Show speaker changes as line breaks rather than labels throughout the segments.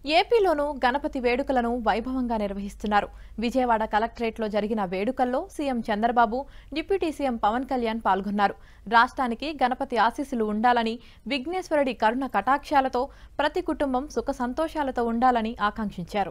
ఏపీలోనూ గణపతి వేడుకలను వైభవంగా నిర్వహిస్తున్నారు విజయవాడ కలెక్టరేట్లో జరిగిన వేడుకల్లో CM Chandrababu deputy CM Pawan Kalyan పాల్గొన్నారు రాష్ట్రానికి గణపతి ఆశీస్సులు ఉండాలని విఘ్నేశ్వరుడి కరుణ కటాక్షాలతో ప్రతి కుటుంబం సుఖ సంతోషాలతో ఉండాలని ఆకాంక్షించారు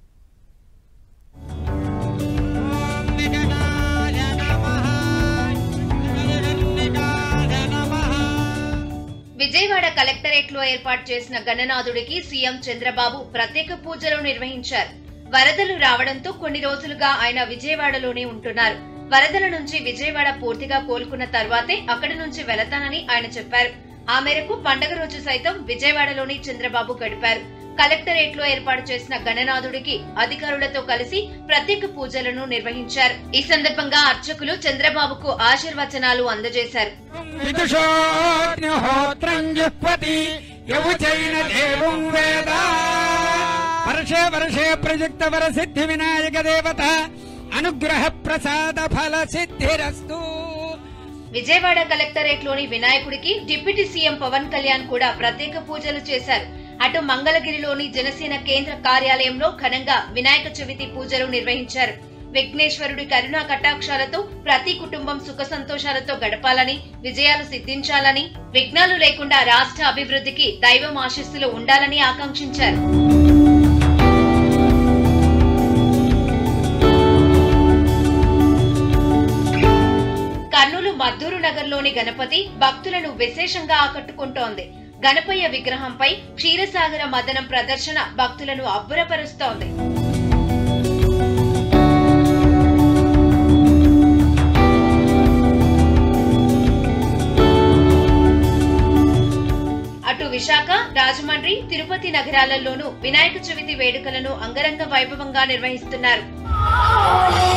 విజయవాడ కలెక్టరేట్ లో ఏర్పాటు చేసిన గణనాథుడికి సీఎం చంద్రబాబు ప్రత్యేక పూజలు నిర్వహించారు వరదలు రావడంతో కొన్ని రోజులుగా ఆయన విజయవాడలోనే ఉంటున్నారు వరదల నుంచి విజయవాడ పూర్తిగా కోలుకున్న తర్వాతే అక్కడి నుంచి వెళతానని ఆయన చెప్పారు ఆ మేరకు పండగ రోజు సైతం విజయవాడలోని చంద్రబాబు గడిపారు కలెక్టరేట్ లో ఏర్పాటు చేసిన గణనాథుడికి అధికారులతో కలిసి ప్రత్యేక పూజలను నిర్వహించారు ఈ సందర్భంగా అర్చకులు చంద్రబాబుకు ఆశీర్వచనాలు అందజేశారు
విదుషోగ్నిహోత్రం జిహ్వతి యవుచైన దేవం వేద వర్షే వర్షే ప్రయుక్త వర సిద్ధి వినాయక దేవత అనుగ్రహ ప్రసాద ఫల సిద్ధిరస్తు
విజయవాడ కలెక్టరేట్ లోని వినాయకుడికి డిప్యూటీ సీఎం పవన్ కళ్యాణ్ కూడా ప్రత్యేక పూజలు చేశారు అటు మంగళగిరిలోని జనసేన కేంద్ర కార్యాలయంలో ఘనంగా వినాయక చవితి పూజలు నిర్వహించారు విఘ్నేశ్వరుడి కరుణా కటాక్షాలతో ప్రతి కుటుంబం సుఖ సంతోషాలతో గడపాలని విజయాలు సిద్ధించాలని విఘ్నాలు లేకుండా రాష్ట్ర అభివృద్ధికి దైవం ఆశీస్సులు ఉండాలని ఆకాంక్షించారు కర్నూలు మద్దూరు నగర్లోని గణపతి భక్తులను విశేషంగా ఆకట్టుకుంటోంది గణపయ్య విగ్రహంపై క్షీరసాగర మదనం ప్రదర్శన భక్తులను అబ్బురపరుస్తోంది అటు విశాఖ రాజమండ్రి తిరుపతి నగరాలలోనూ వినాయక చవితి వేడుకలను అంగరంగ వైభవంగా నిర్వహిస్తున్నారు